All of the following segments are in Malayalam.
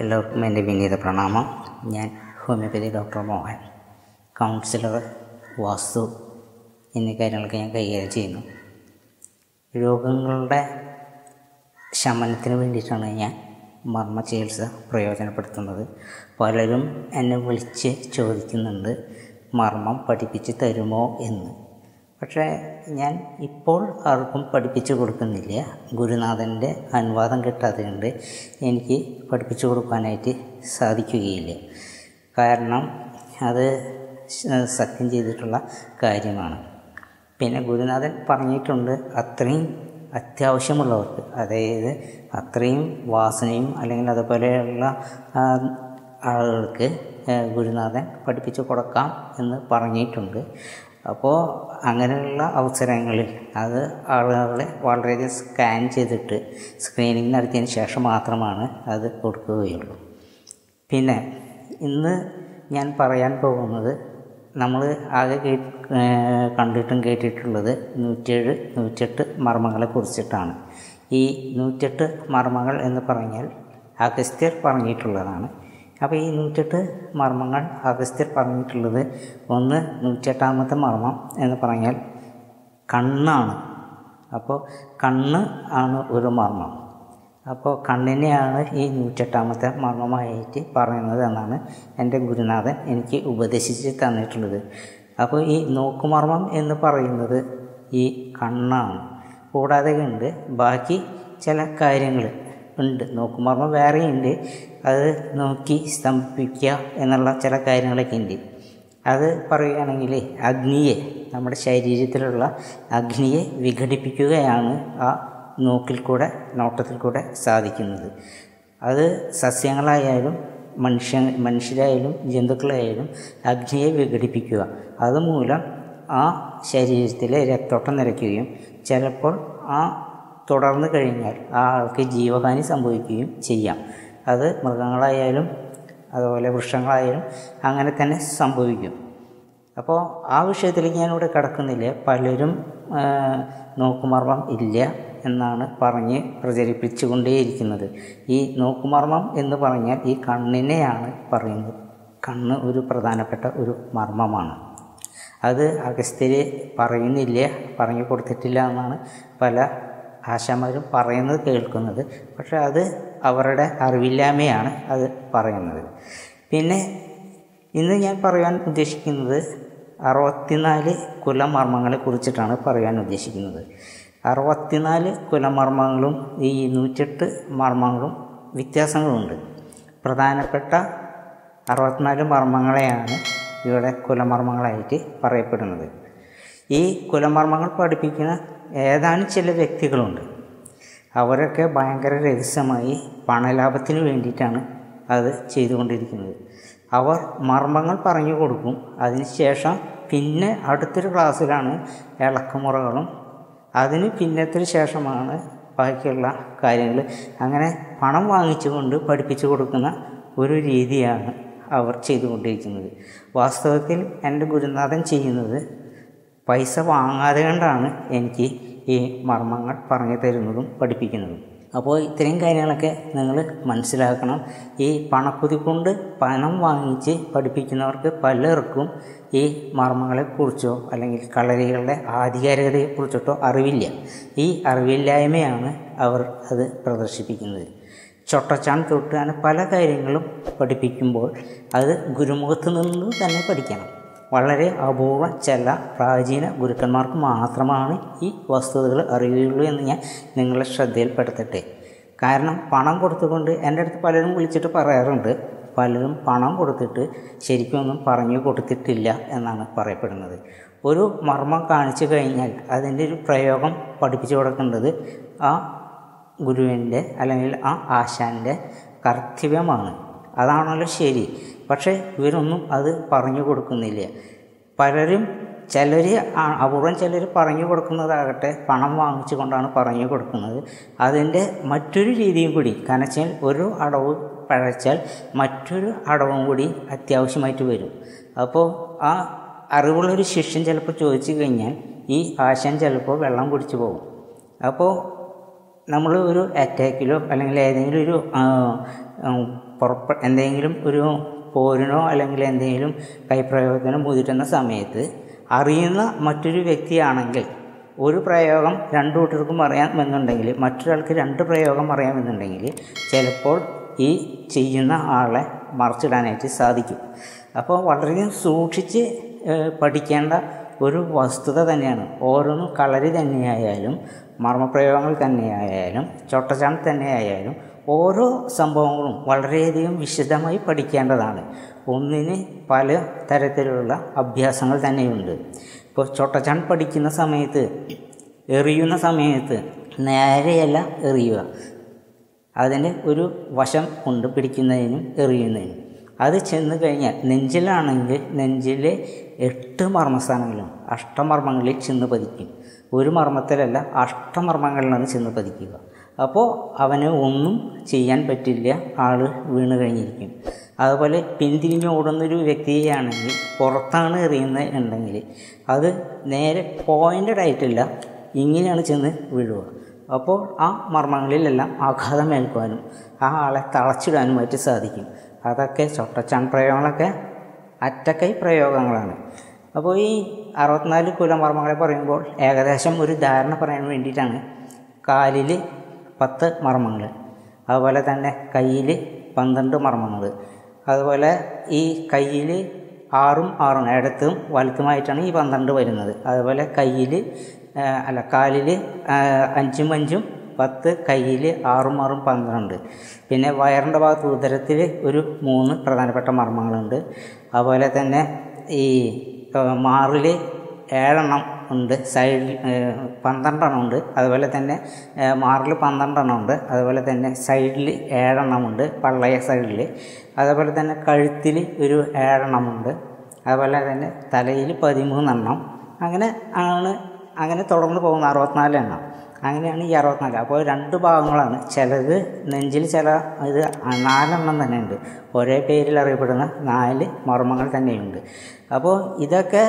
എല്ലാവർക്കും എൻ്റെ വിനീത പ്രണാമം ഞാൻ homoeopathy doctor Mohan counsellor vastu എന്നീ കാര്യങ്ങളൊക്കെ ഞാൻ കൈകാര്യം ചെയ്യുന്നു രോഗങ്ങളുടെ ശമനത്തിന് വേണ്ടിയിട്ടാണ് ഞാൻ മർമ്മ ചികിത്സ പ്രയോജനപ്പെടുത്തുന്നത് പലരും എന്നെ വിളിച്ച് ചോദിക്കുന്നുണ്ട് മർമ്മം പഠിപ്പിച്ച് തരുമോ എന്ന് പക്ഷേ ഞാൻ ഇപ്പോൾ ആർക്കും പഠിപ്പിച്ചു കൊടുക്കുന്നില്ല ഗുരുനാഥൻ്റെ അനുവാദം കിട്ടാതെ കൊണ്ട് എനിക്ക് പഠിപ്പിച്ചു കൊടുക്കാനായിട്ട് സാധിക്കുകയില്ല കാരണം അത് സ- സത്യം ചെയ്തിട്ടുള്ള കാര്യമാണ് പിന്നെ ഗുരുനാഥൻ പറഞ്ഞിട്ടുണ്ട് അത്രയും അത്യാവശ്യമുള്ളവർക്ക് അതായത് അത്രയും വാസനയും അല്ലെങ്കിൽ അതുപോലെയുള്ള ആ, ആളുകൾക്ക് ആ, ഗുരുനാഥൻ പഠിപ്പിച്ചു കൊടുക്കാം എന്ന് പറഞ്ഞിട്ടുണ്ട് അപ്പോൾ അങ്ങനെയുള്ള അവസരങ്ങളിൽ അത് ആളുകളെ വളരെയധികം സ്കാൻ ചെയ്തിട്ട് സ്ക്രീനിങ് നടത്തിയതിന് ശേഷം മാത്രമാണ് അത് കൊടുക്കുകയുള്ളൂ പിന്നെ ഇന്ന് ഞാൻ പറയാൻ പോകുന്നത് നമ്മൾ ആകെ കേ ഏർ കണ്ടിട്ടും കേട്ടിട്ടുള്ളത് നൂറ്റേഴ് നൂറ്റെട്ട് മർമ്മങ്ങളെ കുറിച്ചിട്ടാണ് ഈ നൂറ്റെട്ട് മർമ്മങ്ങൾ എന്ന് പറഞ്ഞാൽ അഗസ്ത്യർ പറഞ്ഞിട്ടുള്ളതാണ് അപ്പോൾ ഈ നൂറ്റെട്ട് മർമ്മങ്ങൾ അഗസ്ത്യർ പറഞ്ഞിട്ടുള്ളത് ഒന്ന് നൂറ്റെട്ടാമത്തെ മർമ്മം എന്ന് പറഞ്ഞാൽ കണ്ണാണ് അപ്പോൾ കണ്ണ് ആണ് ഒരു മർമ്മം അപ്പോൾ കണ്ണിനെയാണ് ഈ നൂറ്റെട്ടാമത്തെ മർമ്മമായിട്ട് പറയുന്നത് എന്നാണ് എൻ്റെ ഗുരുനാഥൻ എനിക്ക് ഉപദേശിച്ച് തന്നിട്ടുള്ളത് അപ്പോൾ ഈ നോക്കുമർമ്മം എന്ന് പറയുന്നത് ഈ കണ്ണാണ് കൂടാതെ ഉണ്ട് ബാക്കി ചില കാര്യങ്ങൾ ഉണ്ട് നോക്കുമർമ്മം വേറെയുണ്ട് അത് നോക്കി സ്തംഭിക്കുക എന്നുള്ള ചില കാര്യങ്ങളൊക്കെ ഉണ്ട് അത് പറയുകയാണെങ്കിൽ അഗ്നിയെ നമ്മുടെ ശരീരത്തിലുള്ള അഗ്നിയെ വിഘടിപ്പിക്കുകയാണ് ആ നോക്കിൽ കൂടെ നോട്ടത്തിൽ കൂടെ സാധിക്കുന്നത് അത് സസ്യങ്ങളായാലും മനുഷ്യ മനുഷ്യരായാലും ജന്തുക്കളായാലും അഗ്നിയെ വിഘടിപ്പിക്കുക അതുമൂലം ആ ശരീരത്തിലെ രക്തോട്ടം നിറയ്ക്കുകയും ചിലപ്പോൾ ആ തുടർന്ന് കഴിഞ്ഞാൽ ആ ആൾക്ക് ജീവഹാനി സംഭവിക്കുകയും ചെയ്യാം അത് മൃഗങ്ങളായാലും അതുപോലെ വൃക്ഷങ്ങളായാലും അങ്ങനെ തന്നെ സംഭവിക്കും അപ്പോൾ ആ വിഷയത്തിലേക്ക് ഞാനിവിടെ കിടക്കുന്നില്ല പലരും ആ, നോക്കുമർമ്മം ഇല്ല എന്നാണ് പറഞ്ഞ് പ്രചരിപ്പിച്ചുകൊണ്ടേയിരിക്കുന്നത് ഈ നോക്കുമർമ്മം എന്ന് പറഞ്ഞാൽ ഈ കണ്ണിനെയാണ് പറയുന്നത് കണ്ണ് ഒരു പ്രധാനപ്പെട്ട ഒരു മർമ്മമാണ് അത് അഗസ്ത്യര് പറയുന്നില്ല പറഞ്ഞു കൊടുത്തിട്ടില്ല എന്നാണ് പല ആശാമാരും പറയുന്നത് കേൾക്കുന്നത് പക്ഷെ അത് അവരുടെ അറിവില്ലായ്മയാണ് അത് പറയുന്നത് പിന്നെ ഇന്ന് ഞാൻ പറയാൻ ഉദ്ദേശിക്കുന്നത് അറുപത്തിനാല് കുലമർമ്മങ്ങളെ കുറിച്ചിട്ടാണ് പറയാൻ ഉദ്ദേശിക്കുന്നത് അറുപത്തിനാല് കുലമർമ്മങ്ങളും ഈ നൂറ്റെട്ട് മർമ്മങ്ങളും വ്യത്യാസങ്ങളുണ്ട് പ്രധാനപ്പെട്ട അറുപത്തിനാല് മർമ്മങ്ങളെയാണ് ഇവിടെ കുലമർമ്മങ്ങളായിട്ട് പറയപ്പെടുന്നത് ഈ കുലമർമ്മങ്ങൾ പഠിപ്പിക്കുന്ന ഏതാനും ചില വ്യക്തികളുണ്ട് അവരൊക്കെ ഭയങ്കര രഹസ്യമായി പണലാഭത്തിന് വേണ്ടിയിട്ടാണ് അത് ചെയ്തുകൊണ്ടിരിക്കുന്നത് അവർ മർമ്മങ്ങൾ പറഞ്ഞു കൊടുക്കും അതിനുശേഷം പിന്നെ അടുത്തൊരു ക്ലാസ്സിലാണ് ഇളക്കുമുറകളും അതിന് പിന്നത്തിന് ശേഷമാണ് ബാക്കിയുള്ള കാര്യങ്ങൾ അങ്ങനെ പണം വാങ്ങിച്ചുകൊണ്ട് പഠിപ്പിച്ചു കൊടുക്കുന്ന ഒരു രീതിയാണ് അവർ ചെയ്തുകൊണ്ടിരിക്കുന്നത് വാസ്തവത്തിൽ എൻ്റെ ഗുരുനാഥൻ ചെയ്യുന്നത് പൈസ വാങ്ങാതെ കണ്ടാണ് എനിക്ക് ഈ മർമ്മങ്ങൾ പറഞ്ഞു തരുന്നതും പഠിപ്പിക്കുന്നതും അപ്പോൾ ഇത്രയും കാര്യങ്ങളൊക്കെ നിങ്ങൾ മനസ്സിലാക്കണം ഈ പണക്കുതി കൊണ്ട് പണം വാങ്ങിച്ച് പഠിപ്പിക്കുന്നവർക്ക് പലർക്കും ഈ മർമ്മങ്ങളെക്കുറിച്ചോ അല്ലെങ്കിൽ കളരികളുടെ ആധികാരികതയെക്കുറിച്ചിട്ടോ അറിവില്ല ഈ അറിവില്ലായ്മയാണ് അവർ അത് പ്രദർശിപ്പിക്കുന്നത് ചൊട്ടച്ചാൻ തൊട്ട് അങ്ങനെ പല കാര്യങ്ങളും പഠിപ്പിക്കുമ്പോൾ അത് ഗുരുമുഖത്ത് നിന്ന് തന്നെ പഠിക്കണം വളരെ അപൂർവം ചില പ്രാചീന ഗുരുക്കന്മാർക്ക് മാത്രമാണ് ഈ വസ്തുതകൾ അറിയുകയുള്ളൂ എന്ന് ഞാൻ നിങ്ങളെ ശ്രദ്ധയിൽപ്പെടുത്തട്ടെ കാരണം പണം കൊടുത്തുകൊണ്ട് എൻ്റെ അടുത്ത് പലരും വിളിച്ചിട്ട് പറയാറുണ്ട് പലരും പണം കൊടുത്തിട്ട് ശരിക്കൊന്നും പറഞ്ഞു കൊടുത്തിട്ടില്ല എന്നാണ് പറയപ്പെടുന്നത് ഒരു മർമ്മം കാണിച്ചു കഴിഞ്ഞാൽ അതിൻ്റെ ഒരു പ്രയോഗം പഠിപ്പിച്ചു കൊടുക്കേണ്ടത് ആ ഗുരുവിൻ്റെ അല്ലെങ്കിൽ ആ ആശാൻ്റെ കർത്തവ്യമാണ് അതാണല്ലോ ശരി പക്ഷേ ഇവരൊന്നും അത് പറഞ്ഞു കൊടുക്കുന്നില്ല പലരും ചിലർ അപൂർവം ചിലർ പറഞ്ഞു കൊടുക്കുന്നതാകട്ടെ പണം വാങ്ങിച്ചു കൊണ്ടാണ് പറഞ്ഞു കൊടുക്കുന്നത് അതിൻ്റെ മറ്റൊരു രീതിയും കൂടി കാരണം വെച്ചാൽ ഒരു അടവ് പഴച്ചാൽ മറ്റൊരു അടവും കൂടി അത്യാവശ്യമായിട്ട് വരും അപ്പോൾ ആ അറിവുള്ളൊരു ശിഷ്യൻ ചിലപ്പോൾ ചോദിച്ചു കഴിഞ്ഞാൽ ഈ ആശാൻ ചിലപ്പോൾ വെള്ളം കുടിച്ചു പോകും അപ്പോൾ നമ്മൾ ഒരു അറ്റാക്കിലോ അല്ലെങ്കിൽ ഏതെങ്കിലും ഒരു ആ, ഉം, പുറപ്പെ എന്തെങ്കിലും ഒരു പോരിനോ അല്ലെങ്കിൽ എന്തെങ്കിലും കൈപ്രയോഗത്തിനോ മുതിരുന്ന സമയത്ത് അറിയുന്ന മറ്റൊരു വ്യക്തിയാണെങ്കിൽ ഒരു പ്രയോഗം രണ്ടു കൂട്ടർക്കും അറിയാമെന്നുണ്ടെങ്കിൽ മറ്റൊരാൾക്ക് രണ്ട് പ്രയോഗം അറിയാമെന്നുണ്ടെങ്കിൽ ചിലപ്പോൾ ഈ ചെയ്യുന്ന ആളെ മറച്ചിടാനായിട്ട് സാധിക്കും അപ്പോൾ വളരെയധികം സൂക്ഷിച്ച് ഏഹ്, പഠിക്കേണ്ട ഒരു വസ്തുത തന്നെയാണ് ഓരോന്നും കളരി തന്നെയായാലും മർമ്മപ്രയോഗങ്ങൾ തന്നെയായാലും ചൊട്ടച്ചാൺ തന്നെയായാലും ഓരോ സംഭവങ്ങളും വളരെയധികം വിശദമായി പഠിക്കേണ്ടതാണ് ഒന്നിന് പല തരത്തിലുള്ള അഭ്യാസങ്ങൾ തന്നെയുണ്ട് ഇപ്പോൾ ചൊട്ടച്ചാൺ പഠിക്കുന്ന സമയത്ത് എറിയുന്ന സമയത്ത് നേരെയല്ല എറിയുക അതിൻ്റെ ഒരു വശം കൊണ്ട് പിടിക്കുന്നതിനും എറിയുന്നതിനും അത് ചെന്ന് കഴിഞ്ഞാൽ നെഞ്ചിലാണെങ്കിൽ നെഞ്ചിലെ എട്ട് മർമ്മസ്ഥാനങ്ങളും അഷ്ടമർമ്മങ്ങളിൽ ചെന്ന് പതിക്കും ഒരു മർമ്മത്തിലല്ല അഷ്ടമർമ്മങ്ങളിലാണ് ചെന്ന് പതിക്കുക അപ്പോൾ അവന് ഒന്നും ചെയ്യാൻ പറ്റില്ല ആൾ വീണ് കഴിഞ്ഞിരിക്കും അതുപോലെ പിന്തിരിഞ്ഞ് ഓടുന്നൊരു വ്യക്തിയാണെങ്കിൽ പുറത്താണ് എറിയുന്നത് ഉണ്ടെങ്കിൽ അത് നേരെ പോയിൻ്റഡ് ആയിട്ടില്ല ഇങ്ങനെയാണ് ചെന്ന് വീഴുക അപ്പോൾ ആ മർമ്മങ്ങളിലെല്ലാം ആഘാതമേൽക്കുവാനും ആ ആളെ തളച്ചിടാനുമായിട്ട് സാധിക്കും അതൊക്കെ ചൊട്ടച്ചാൺ പ്രയോഗങ്ങളൊക്കെ അറ്റക്കൈ പ്രയോഗങ്ങളാണ് അപ്പോൾ ഈ അറുപത്തിനാല് കുലമർമ്മങ്ങളെ പറയുമ്പോൾ ഏകദേശം ഒരു ധാരണ പറയാൻ വേണ്ടിയിട്ടാണ് കാലിൽ പത്ത് മർമ്മങ്ങൾ അതുപോലെ തന്നെ കയ്യിൽ പന്ത്രണ്ട് മർമ്മങ്ങൾ അതുപോലെ ഈ കയ്യിൽ ആറും ആറും ഇടത്തും വലത്തുമായിട്ടാണ് ഈ പന്ത്രണ്ട് വരുന്നത് അതുപോലെ കയ്യിൽ അല്ല കാലിൽ അഞ്ചും അഞ്ചും പത്ത് കയ്യിൽ ആറും ആറും പന്ത്രണ്ട് പിന്നെ വയറിൻ്റെ ഭാഗത്ത് ഉദരത്തിൽ ഒരു മൂന്ന് പ്രധാനപ്പെട്ട മർമ്മങ്ങളുണ്ട് അതുപോലെ തന്നെ ഈ മാറിൽ ഏഴെണ്ണം ഉണ്ട് സൈഡിൽ പന്ത്രണ്ടെണ്ണം ഉണ്ട് അതുപോലെ തന്നെ മാറിൽ പന്ത്രണ്ടെണ്ണം ഉണ്ട് അതുപോലെ തന്നെ സൈഡിൽ ഏഴെണ്ണമുണ്ട് പള്ളയ സൈഡിൽ അതുപോലെ തന്നെ കഴുത്തിൽ ഒരു ഏഴെണ്ണമുണ്ട് അതുപോലെ തന്നെ തലയിൽ പതിമൂന്നെണ്ണം അങ്ങനെ ആണ് അങ്ങനെ തുടർന്ന് പോകുന്ന അറുപത്തിനാല് എണ്ണം അങ്ങനെയാണ് ഈ അറുപത്തിനാല് അപ്പോൾ രണ്ട് ഭാഗങ്ങളാണ് ചിലത് നെഞ്ചിൽ ചില ഇത് നാലെണ്ണം തന്നെ ഉണ്ട് ഒരേ പേരിൽ അറിയപ്പെടുന്ന നാല് മർമ്മങ്ങൾ തന്നെയുണ്ട് അപ്പോൾ ഇതൊക്കെ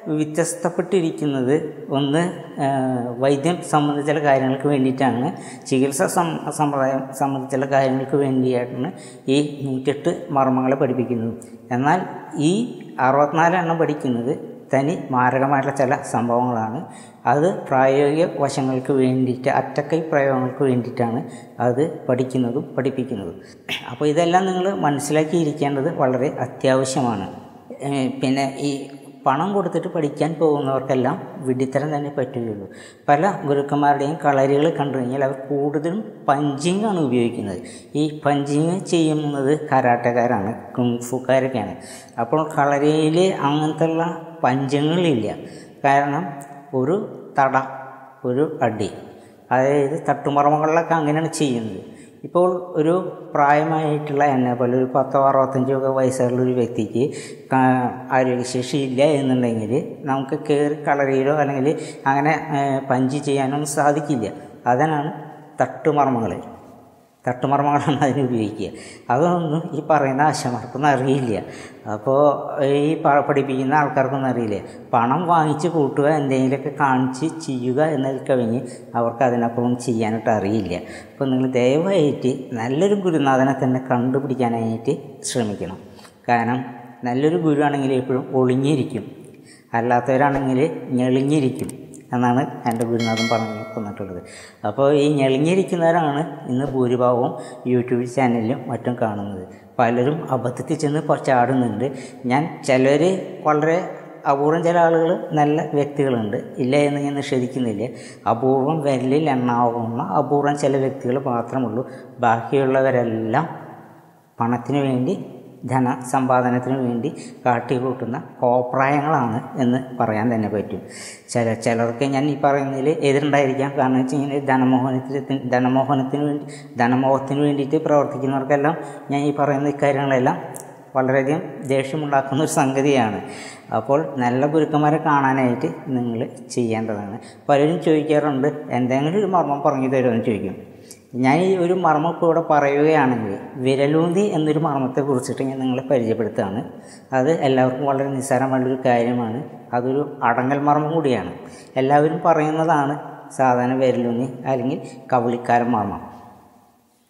വ്യത്യസ്തപ്പെട്ടിരിക്കുന്നത് ഒന്ന് ആ, വൈദ്യം സംബന്ധിച്ചുള്ള കാര്യങ്ങൾക്ക് വേണ്ടിയിട്ടാണ് ചികിത്സ സം സമ്പ്രദായം സംബന്ധിച്ചുള്ള കാര്യങ്ങൾക്ക് വേണ്ടിയിട്ടാണ് ഈ നൂറ്റെട്ട് മർമ്മങ്ങളെ പഠിപ്പിക്കുന്നത് എന്നാൽ ഈ അറുപത്തിനാല് എണ്ണം പഠിക്കുന്നത് തനി മാരകമായിട്ടുള്ള ചില സംഭവങ്ങളാണ് അത് പ്രായോഗിക വശങ്ങൾക്ക് വേണ്ടിയിട്ട് അറ്റക്കൈ പ്രയോഗങ്ങൾക്ക് വേണ്ടിയിട്ടാണ് അത് പഠിക്കുന്നതും പഠിപ്പിക്കുന്നതും അപ്പോൾ ഇതെല്ലാം നിങ്ങൾ മനസ്സിലാക്കിയിരിക്കേണ്ടത് വളരെ അത്യാവശ്യമാണ് ഏഹ് പിന്നെ ഈ പണം കൊടുത്തിട്ട് പഠിക്കാൻ പോകുന്നവർക്കെല്ലാം വിഡിത്തരം തന്നെ പറ്റുകയുള്ളൂ പല ഗുരുക്കന്മാരുടെയും കളരികൾ കണ്ടു കഴിഞ്ഞാൽ അവർ കൂടുതലും പഞ്ചിങ് ആണ് ഉപയോഗിക്കുന്നത് ഈ പഞ്ചിങ് ചെയ്യുന്നത് കരാട്ടക്കാരാണ് കുങ്ഫുക്കാരൊക്കെയാണ് അപ്പോൾ കളരിയിൽ അങ്ങനത്തെയുള്ള പഞ്ചങ്ങളില്ല കാരണം ഒരു തട ഒരു അടി അതായത് തട്ടുമറമകളിലൊക്കെ അങ്ങനെയാണ് ചെയ്യുന്നത് ഇപ്പോൾ ഒരു പ്രായമായിട്ടുള്ള എന്നെ പോലെ ഒരു പത്തോ അറുപത്തഞ്ചോ ഒക്കെ വയസ്സുള്ള ഒരു വ്യക്തിക്ക് കാ- ആരോഗ്യശേഷി ഇല്ല എന്നുണ്ടെങ്കിൽ നമുക്ക് കയറി കളറിയിലോ അല്ലെങ്കിൽ അങ്ങനെ ഏഹ്, പഞ്ച് ചെയ്യാനൊന്നും സാധിക്കില്ല അതിനാണ് തട്ടുമർമ്മങ്ങൾ തട്ടുമർമ്മങ്ങളാണ് അതിന് ഉപയോഗിക്കുക അതൊന്നും ഈ പറയുന്ന ആശമാർക്കൊന്നും അറിയില്ല അപ്പോൾ ഈ പ- പഠിപ്പിക്കുന്ന ആൾക്കാർക്കൊന്നും അറിയില്ല പണം വാങ്ങിച്ച് കൂട്ടുക എന്തെങ്കിലുമൊക്കെ കാണിച്ച് ചെയ്യുക എന്നതിൽ കവിഞ്ഞ് അവർക്ക് അതിനപ്പുറം ചെയ്യാനായിട്ട് അറിയില്ല അപ്പോൾ നിങ്ങൾ ദയവായിട്ട് നല്ലൊരു ഗുരുനാഥനെ തന്നെ കണ്ടുപിടിക്കാനായിട്ട് ശ്രമിക്കണം കാരണം നല്ലൊരു ഗുരുവാണെങ്കിൽ എപ്പോഴും ഒളിഞ്ഞിരിക്കും അല്ലാത്തവരാണെങ്കിൽ ഞെളിഞ്ഞിരിക്കും എന്നാണ് എൻ്റെ ഗുരുനാഥൻ പറഞ്ഞു തന്നിട്ടുള്ളത് അപ്പോൾ ഈ ഞെളിഞ്ഞിരിക്കുന്നവരാണ് ഇന്ന് ഭൂരിഭാഗവും യൂട്യൂബ് ചാനലിലും മറ്റും കാണുന്നത് പലരും അബദ്ധത്തിൽ ചെന്ന് പ- ചാടുന്നുണ്ട് ഞാൻ ചിലർ വളരെ അപൂർവം ചില ആളുകൾ നല്ല വ്യക്തികളുണ്ട് ഇല്ല എന്ന് ഞാൻ നിഷേധിക്കുന്നില്ല അപൂർവം വിരലിൽ എണ്ണാവുന്ന അപൂർവം ചില വ്യക്തികൾ മാത്രമുള്ളൂ ബാക്കിയുള്ളവരെല്ലാം പണത്തിന് വേണ്ടി ധന സമ്പാദനത്തിന് വേണ്ടി കാട്ടിക്കൂട്ടുന്ന കോപ്രായങ്ങളാണ് എന്ന് പറയാൻ തന്നെ പറ്റും ചില ചിലർക്ക് ഞാൻ ഈ പറയുന്നതിൽ എതിരുണ്ടായിരിക്കാം കാരണം വെച്ച് കഴിഞ്ഞാൽ ധനമോഹനത്തിന് ധനമോഹനത്തിന് വേണ്ടി ധനമോഹത്തിന് വേണ്ടിയിട്ട് പ്രവർത്തിക്കുന്നവർക്കെല്ലാം ഞാൻ ഈ പറയുന്ന ഇക്കാര്യങ്ങളെല്ലാം വളരെയധികം ദേഷ്യമുണ്ടാക്കുന്ന ഒരു സംഗതിയാണ് അപ്പോൾ നല്ല ഗുരുക്കന്മാരെ കാണാനായിട്ട് നിങ്ങൾ ചെയ്യേണ്ടതാണ് പലരും ചോദിക്കാറുണ്ട് എന്തെങ്കിലും ഒരു മർമ്മം പറഞ്ഞു തരുമെന്ന് ചോദിക്കും ഞാൻ ഈ ഒരു മർമ്മം ഇപ്പോൾ ഇവിടെ പറയുകയാണെങ്കിൽ വിരലൂന്തി എന്നൊരു മർമ്മത്തെ കുറിച്ചിട്ട് ഞാൻ നിങ്ങളെ പരിചയപ്പെടുത്തുകയാണ് അത് എല്ലാവർക്കും വളരെ നിസ്സാരമായിട്ടുള്ളൊരു കാര്യമാണ് അതൊരു അടങ്ങൽ മർമ്മം കൂടിയാണ് എല്ലാവരും പറയുന്നതാണ് സാധാരണ വിരലൂന്നി അല്ലെങ്കിൽ കവളിക്കാരൻ മർമ്മം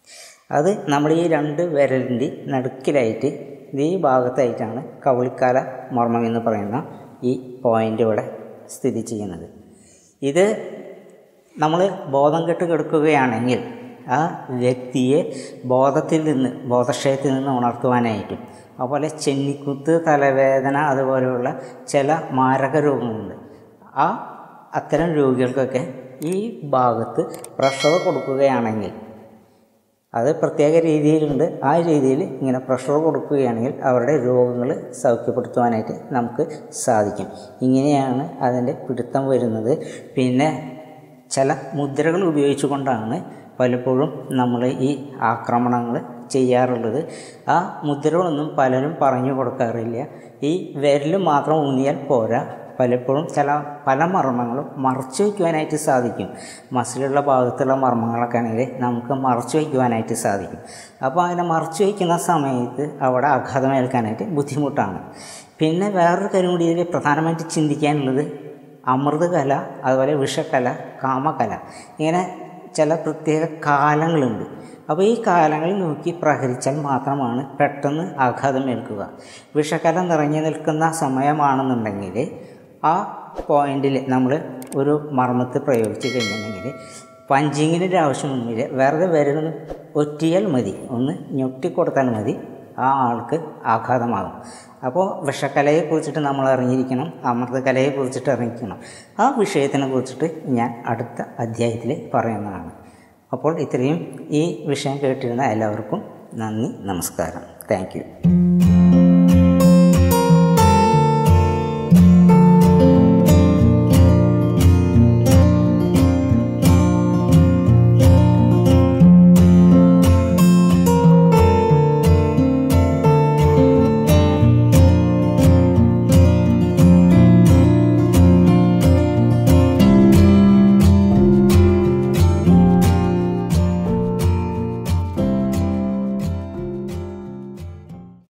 അത് നമ്മൾ ഈ രണ്ട് വിരലിൻ്റെ നടുക്കിലായിട്ട് ഈ ഭാഗത്തായിട്ടാണ് കവളിക്കാല മർമ്മം എന്ന് പറയുന്ന ഈ പോയിൻ്റ് ഇവിടെ സ്ഥിതി ചെയ്യുന്നത് ഇത് നമ്മൾ ബോധം കെട്ട് കിടക്കുകയാണെങ്കിൽ ആ വ്യക്തിയെ ബോധത്തിൽ നിന്ന് ബോധക്ഷയത്തിൽ നിന്ന് ഉണർത്തുവാനായിട്ടും അതുപോലെ ചെന്നിക്കുത്ത് തലവേദന അതുപോലെയുള്ള ചില മാരക രോഗങ്ങളുണ്ട് ആ അത്തരം രോഗികൾക്കൊക്കെ ഈ ഭാഗത്ത് പ്രഷർ കൊടുക്കുകയാണെങ്കിൽ അത് പ്രത്യേക രീതിയിലുണ്ട് ആ രീതിയിൽ ഇങ്ങനെ പ്രഷർ കൊടുക്കുകയാണെങ്കിൽ അവരുടെ രോഗങ്ങൾ സൗഖ്യപ്പെടുത്തുവാനായിട്ട് നമുക്ക് സാധിക്കും ഇങ്ങനെയാണ് അതിൻ്റെ പിടുത്തം വരുന്നത് പിന്നെ ചില മുദ്രകൾ ഉപയോഗിച്ചുകൊണ്ടാണ് പലപ്പോഴും നമ്മൾ ഈ ആക്രമണങ്ങൾ ചെയ്യാറുള്ളത് ആ മുദ്രകളൊന്നും പലരും പറഞ്ഞു കൊടുക്കാറില്ല ഈ വിരൽ മാത്രം ഊന്നിയാൽ പോരാ പലപ്പോഴും ചില പല മർമ്മങ്ങളും മറച്ചു വയ്ക്കുവാനായിട്ട് സാധിക്കും മസിലുള്ള ഭാഗത്തുള്ള മർമ്മങ്ങളൊക്കെ ആണെങ്കിൽ നമുക്ക് മറച്ചു വയ്ക്കുവാനായിട്ട് സാധിക്കും അപ്പോൾ അങ്ങനെ മറച്ചു വയ്ക്കുന്ന സമയത്ത് അവിടെ ആഘാതമേൽക്കാനായിട്ട് ബുദ്ധിമുട്ടാണ് പിന്നെ വേറൊരു കാര്യം കൂടി ഇതിൽ പ്രധാനമായിട്ട് ചിന്തിക്കാനുള്ളത് അമൃതകല അതുപോലെ വിഷക്കല കാമകല ഇങ്ങനെ ചില പ്രത്യേക കാലങ്ങളുണ്ട് അപ്പോൾ ഈ കാലങ്ങളിൽ നോക്കി പ്രഹരിച്ചാൽ മാത്രമാണ് പെട്ടെന്ന് ആഘാതമേൽക്കുക വിഷക്കല നിറഞ്ഞു നിൽക്കുന്ന സമയമാണെന്നുണ്ടെങ്കിൽ ആ പോയിന്റിൽ നമ്മൾ ഒരു മർമ്മത്ത് പ്രയോഗിച്ച് കഴിഞ്ഞിട്ടുണ്ടെങ്കിൽ പഞ്ചിങ്ങിൻ്റെ ഒരു ആവശ്യമൊന്നുമില്ല വെറുതെ വരുന്നത് ഒറ്റിയാൽ മതി ഒന്ന് ഞൊട്ടിക്കൊടുത്താൽ മതി ആ ആൾക്ക് ആഘാതമാകും അപ്പോൾ വിഷക്കലയെക്കുറിച്ചിട്ട് നമ്മൾ അറിഞ്ഞിരിക്കണം അമൃതകലയെ കുറിച്ചിട്ട് അറിഞ്ഞിരിക്കണം ആ വിഷയത്തിനെ കുറിച്ചിട്ട് ഞാൻ അടുത്ത അധ്യായത്തിൽ പറയുന്നതാണ് അപ്പോൾ ഇത്രയും ഈ വിഷയം കേട്ടിരുന്ന എല്ലാവർക്കും നന്ദി നമസ്കാരം താങ്ക്